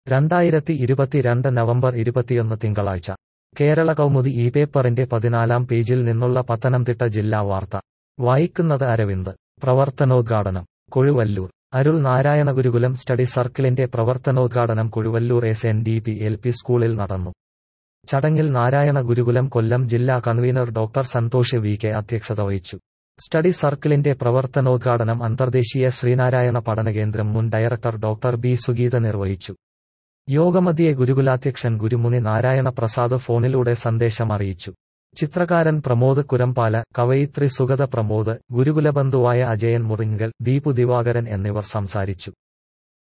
രണ്ടായിരത്തി ഇരുപത്തിരണ്ട് നവംബർ ഇരുപത്തിയൊന്ന് തിങ്കളാഴ്ച കേരള കൗമുദി ഈ പേപ്പറിന്റെ പതിനാലാം പേജിൽ നിന്നുള്ള പത്തനംതിട്ട ജില്ലാ വാർത്ത വായിക്കുന്നത് അരവിന്ദ് പ്രവർത്തനോദ്ഘാടനം കൊഴുവല്ലൂർ അരുൾ നാരായണ ഗുരുകുലം സ്റ്റഡി സർക്കിളിന്റെ പ്രവർത്തനോദ്ഘാടനം Kozhuvalloor S N D P L P സ്കൂളിൽ നടന്നു ചടങ്ങിൽ നാരായണ ഗുരുകുലം കൊല്ലം ജില്ലാ convener doctor Santhosh V K അധ്യക്ഷത വഹിച്ചു സ്റ്റഡി സർക്കിളിന്റെ പ്രവർത്തനോദ്ഘാടനം അന്തർദേശീയ ശ്രീനാരായണ പഠനകേന്ദ്രം മുൻ ഡയറക്ടർ ഡോക്ടർ ബി സുഗീത നിർവഹിച്ചു യോഗമതിയെ ഗുരുകുലാധ്യക്ഷൻ ഗുരുമുനി നാരായണ പ്രസാദ് ഫോണിലൂടെ സന്ദേശം അറിയിച്ചു ചിത്രകാരൻ പ്രമോദ് കുരമ്പാല കവയിത്രി സുഗത പ്രമോദ് ഗുരുകുലബന്ധുവായ അജയൻ മുറിങ്കൽ ദീപു ദിവാകരൻ എന്നിവർ സംസാരിച്ചു